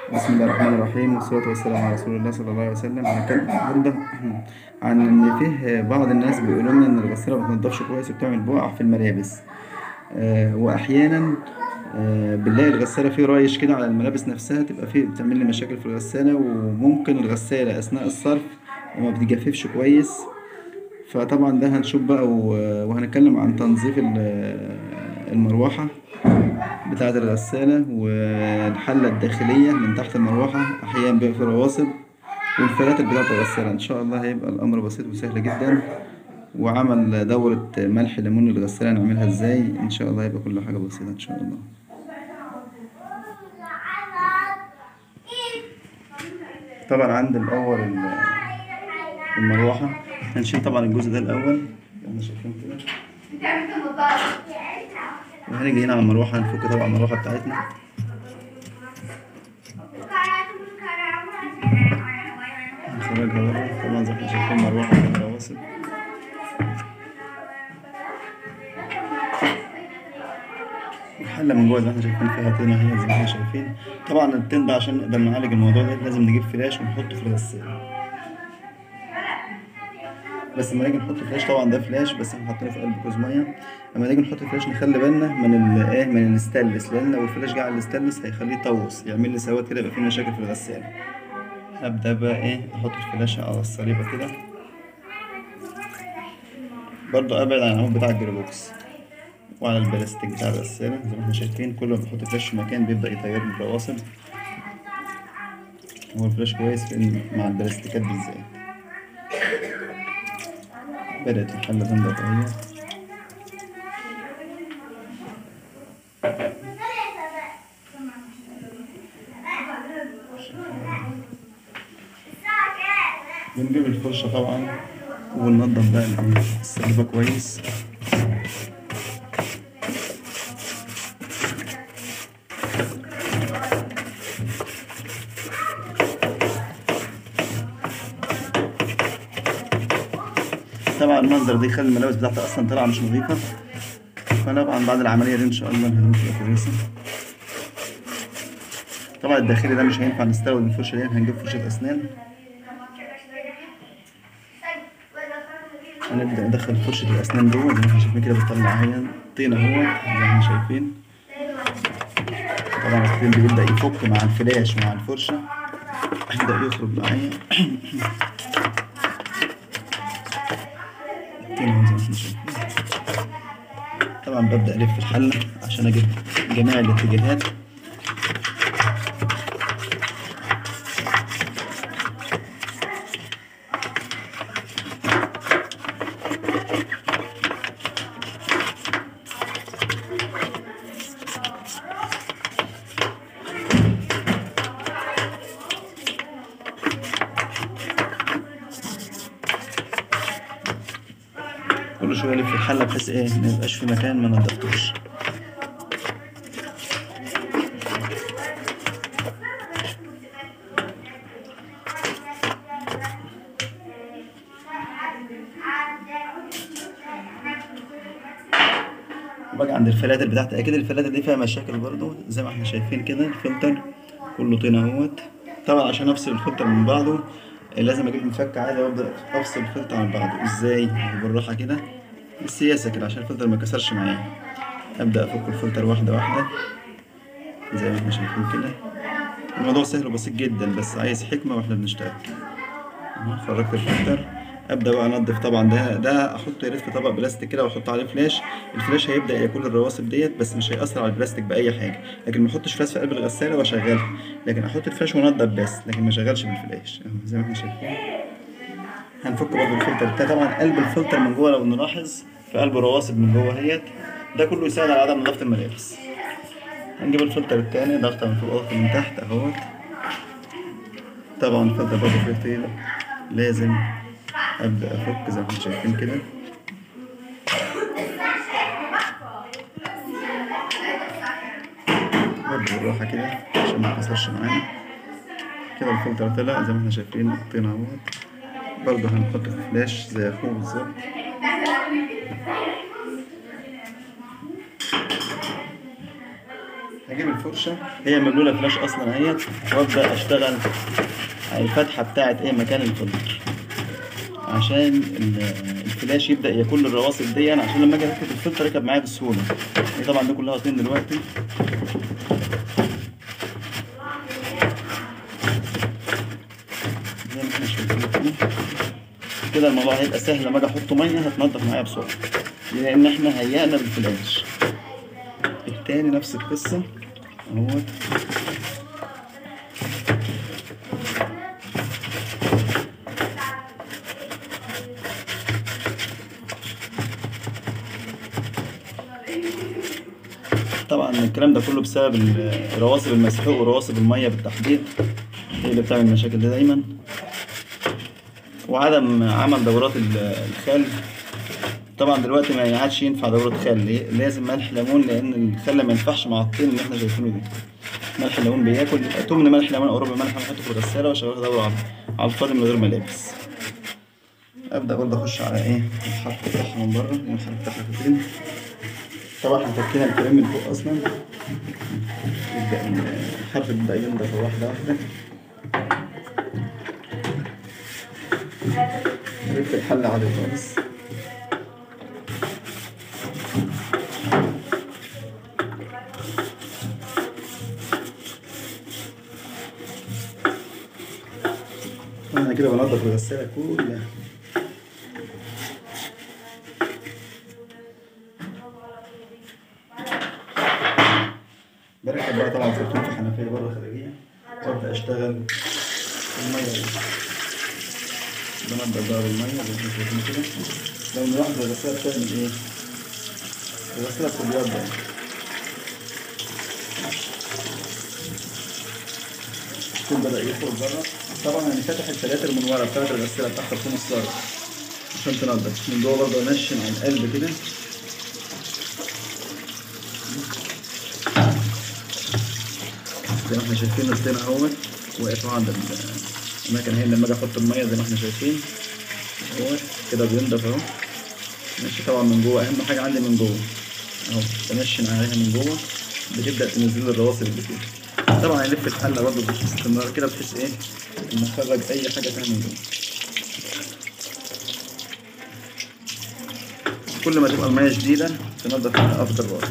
بسم الله الرحمن الرحيم والصلاة والسلام على رسول الله صلى الله عليه وسلم هنتكلم النهاردة عن إن فيه بعض الناس بيقولوا لنا إن الغسالة ما بتنضفش كويس وبتعمل بقع في الملابس آه وأحيانا آه بنلاقي الغسالة فيه رايش كده على الملابس نفسها تبقى فيه بتعمل لي مشاكل في الغسالة وممكن الغسالة أثناء الصرف ما بتجففش كويس فطبعا ده هنشوف بقى و- وهنتكلم عن تنظيف ال- المروحة بتاعة الغسالة والحلة الداخلية من تحت المروحة أحيانا بيبقى في رواسب والفلاتر بتاعة الغسالة إن شاء الله هيبقى الأمر بسيط وسهل جدا وعمل دورة ملح ليمون للغسالة نعملها ازاي إن شاء الله هيبقى كل حاجة بسيطة إن شاء الله طبعا عند الأول ال- المروحة هنشيل طبعا الجزء ده الأول احنا شايفين كده وهنيجي هنا على المروحة هنفك طبعا المروحة بتاعتنا نخرجها بره طبعا زي ما احنا شايفين مروحة فيها رواسب الحلة من جوه زي ما احنا شايفين فيها طينة هي زي ما احنا شايفين طبعا الطين ده عشان نقدر نعالج الموضوع ده لازم نجيب فلاش ونحطه في الغسالة بس لما نيجي نحط فلاش طبعا ده فلاش بس احنا حاطينه في قلب كوز ميه لما نيجي نحط فلاش نخلي بالنا من ال ايه من الستانلس لان لو الفلاش جه على الستانلس هيخليه يطوس يعمل لي سواد كده يبقى فيه مشاكل في الغسالة هبدأ بقى ايه احط الفلاشة على الصليبة كده برضو ابعد عن العمود بتاع الجيربوكس وعلى البلاستيك بتاع الغسالة زي ما احنا شايفين كل ما بحط فلاش في مكان بيبدأ يطير لي الرواسب هو الفلاش كويس في إن- مع البلاستيكات بالذات بدأت الحلة تنضف اهي بنجيب الفرشة طبعا وننضف بقى الصليبة كويس طبعا المنظر ده يخلي الملابس بتاعتي اصلا طالعه مش نظيفه فطبعا بعد العمليه دي ان شاء الله الهدوم تبقى كويسه طبعا الداخلي ده مش هينفع نستورد الفرشه دي هنجيب فرشه اسنان هنبدا ندخل فرشه الاسنان جوه زي ما احنا شايفين كده بتطلع هي طينه اهو زي ما احنا شايفين طبعا الطين بيبدا يفك مع الفلاش ومع الفرشه يبدا يخرج معايا الطين اهو زي ما احنا شايفين طبعا ببدا الف الحله عشان اجيب جميع الاتجاهات كل شويه الف الحله بحيث ايه ما يبقاش في مكان ما نضفتوش وباجي عند الفلاتر بتاعتي اكيد الفلاتر دي فيها مشاكل برضو زي ما احنا شايفين كده الفلتر كله طين اهوت طبعا عشان افصل الفلتر من بعضه آه، لازم اجيب مفك عادي وابدا افصل الفلتر عن بعضه ازاي بالراحه كده بالسياسه كده عشان الفلتر ما يكسرش معايا ابدا افك الفلتر واحده واحده زي ما احنا شايفين كده الموضوع سهل وبسيط جدا بس عايز حكمه واحنا بنشتغل أهو خرجت الفلتر ابدا بقى انضف طبعا ده ده احطه يا ريت في طبق بلاستيك كده واحط عليه فلاش الفلاش هيبدا ياكل الرواسب ديت بس مش هيأثر على البلاستيك باي حاجه لكن ما احطش فلاش في قلب الغساله واشغلها لكن احط الفلاش وانضف بس لكن ما اشغلش بالفلاش اهو زي ما احنا شايفين هنفك برضه الفلتر ده طبعا قلب الفلتر من جوه لو نلاحظ في قلبه رواسب من جوه اهيت ده كله يساعد على عدم نظافه الملابس هنجيب الفلتر التاني ضغطه من فوق ضغطه من تحت اهوت طبعا الفلتر برضه فيه طين لازم ابدا افك زي ما احنا شايفين كده برضه بالراحه كده عشان ما يكسرش معانا كده الفلتر طلع زي ما احنا شايفين الطين اهوت برضه هنحط في فلاش زي اخوه بالظبط هجيب الفرشة هي مبلولة فلاش أصلا اهيت وأبدأ أشتغل على الفتحة بتاعت إيه مكان الفلتر عشان ال- الفلاش يبدأ ياكل الرواسب دي عشان لما أجي أركب الفلتر يركب معايا بسهولة دي طبعا دي كلها طين دلوقتي زي ما احنا شايفين كده كده الموضوع هيبقى سهل لما اجي احط ميه هتنضف معايا بسرعه لان احنا هيأنا بالفلاش التاني نفس القصه اهوت طبعا الكلام ده كله بسبب ال- رواسب المسحوق ورواسب الميه بالتحديد هي اللي بتعمل المشاكل دي دايما وعدم عمل دورات ال- الخل طبعا دلوقتي ما عادش ينفع دورة خل ليه؟ لازم ملح ليمون لان الخل ما ينفعش مع الطين اللي احنا شايفينه ده ملح الليمون بياكل تمن ملح ليمون او ربع ملح ليمون احطه في الغساله واشغلها دوره على على الفاضي من غير ملابس ابدا برضه اخش على ايه الحرف بتاعها من بره لان الحرف بتاعها كتير طبعا احنا فكينا الكريم من فوق اصلا يبدا الحرف بيبدا ينضف واحده واحده ريحة الحل عادي خالص انا كده بنضف الغسالة كلها بركب بقى طبعا خرطوم في حنفية بره خارجية وابدأ اشتغل في المية دي بنضف بقى بالمية زي ما شايفين كده لو نلاحظ الغسالة بتعمل ايه؟ الغسالة بتبيض يعني الطين بدأ يخرج بره طبعا انا فاتح الفلاتر من ورا بتاعت الغسالة بتاعت الخرطوم الصاروخ عشان تنضف من جوه برضه انشن على القلب كده زي ما احنا شايفين الطين اهوت واقف عند الاماكن هي لما اجي احط الميه زي ما احنا شايفين اهوت كده بينضف اهو ماشي طبعا من جوه اهم حاجه عندي من جوه اهو بنشن عليها من جوه بتبدا تنزل لي الرواسب اللي فيها طبعا هنلف الحله برضه باستمرار كده بحيث ايه ان اخرج اي حاجه فيها من جوه كل ما تبقى الميه شديده تنضف منها افضل برضه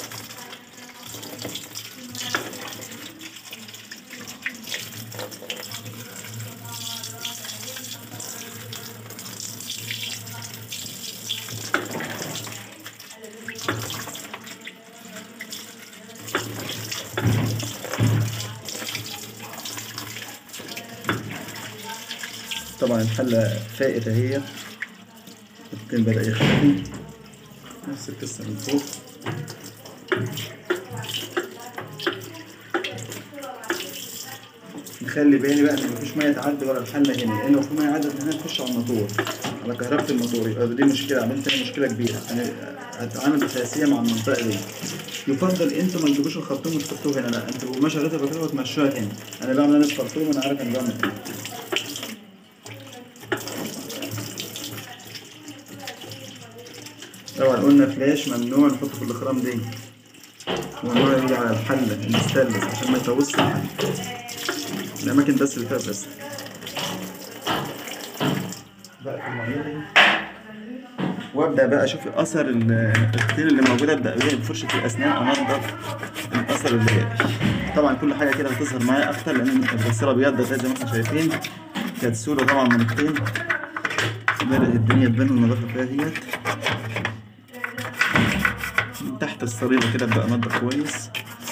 طبعا الحلة فائتة هي الطين بدأ يختفي نفس القصة من فوق نخلي بالي بقى ان مفيش ميه تعدي ورا الحله هنا لان لو في ميه عدت من هنا تخش على الموتور على كهربة الموتور يبقى دي مشكله عملت لي مشكله كبيره انا هتعامل اساسيه مع المنطقه دي يفضل انتوا ما تجيبوش الخرطوم وتحطوه هنا لا انتوا ما شغلتوا البطاريه وتمشوها هنا انا بعمل انا الخرطوم انا عارف انا بعمل ايه طبعا قلنا فلاش ممنوع نحطه في الاخرام دي ممنوع يجي على الحلة الستانلس عشان ما يتوسع الحلة الأماكن بس اللي فيها بس بقى في المية دي. وابدا بقى اشوف اثر ال- الطين اللي موجوده ابدا بيه بفرشه الاسنان انضف الاثر اللي جاي طبعا كل حاجه كده هتظهر معايا اكتر لان الغساله ابيض زي ما احنا شايفين كانت سوله طبعا من الطين بدات الدنيا تبان النظافه فيها ديت من تحت الصليبه كده ابدا انضف كويس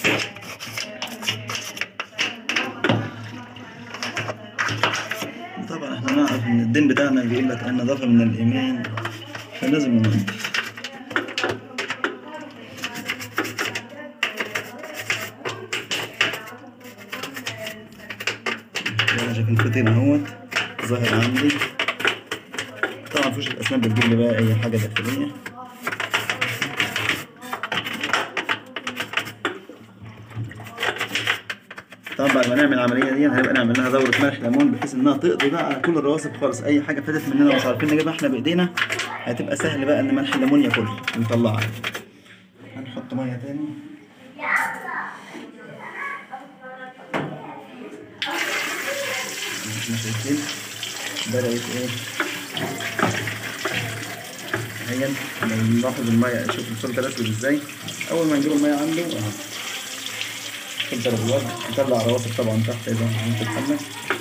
طبعا احنا نعرف ان الدين بتاعنا بيقول لك النظافه من الايمان فلازم ننضف انا شايف الفتين اهوت ظاهر عندي طبعا فوش الاسنان بتجيب لي بقى اي حاجه داخليه طبعا بعد ما نعمل العمليه دي هنبقى نعمل لها دوره ملح ليمون بحيث انها تقضي بقى على كل الرواسب خالص اي حاجه فاتت مننا مش عارفين نجيبها احنا بايدينا هتبقى سهل بقى ان ملح الليمون ياكلها نطلعها هنحط ميه تاني احنا شايفين بدأت ايه اهي لو نلاحظ المية شوف الفلتر اسود ازاي اول ما نجيب المية عنده اهو فلتر ابيض نطلع رواسب طبعا تحت اذا ممكن تتحمل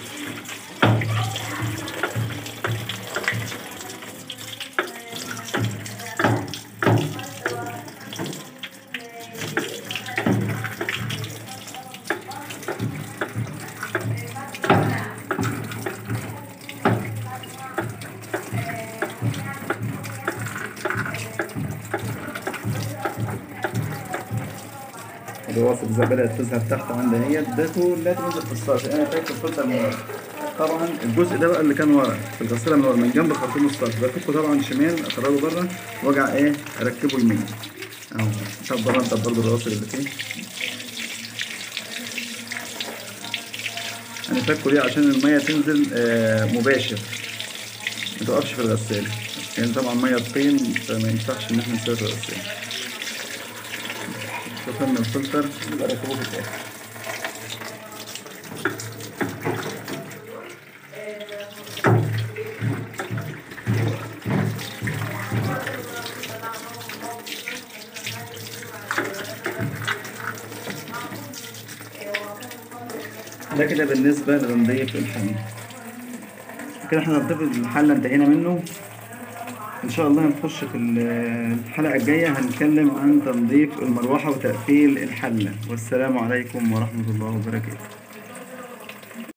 الرواسب اذا بدأت تظهر تحت عندها هي ده كلها تنزل في الصاج انا فاكر الفلتر من ورا طبعا الجزء ده بقى اللي كان ورا في الغسالة من ورا من جنب خرطوم الصاج بفكه طبعا شمال اخرجه بره وارجع ايه اركبه يمين اهو طب بره انت برضه الرواسب اللي فيه انا فاكه ليه عشان المية تنزل آه مباشر ما تقفش في الغسالة يعني طبعا مية طين فما ينفعش ان احنا نسيبها في الغسالة شوفنا الفلتر يبقى ركبوه في الاخر ده كده بالنسبة لتنظيف الحل كده احنا ننظيف الحل انتهينا منه ان شاء الله هنخش في الحلقة الجاية هنتكلم عن تنظيف المروحة وتقفيل الحلة والسلام عليكم ورحمة الله وبركاته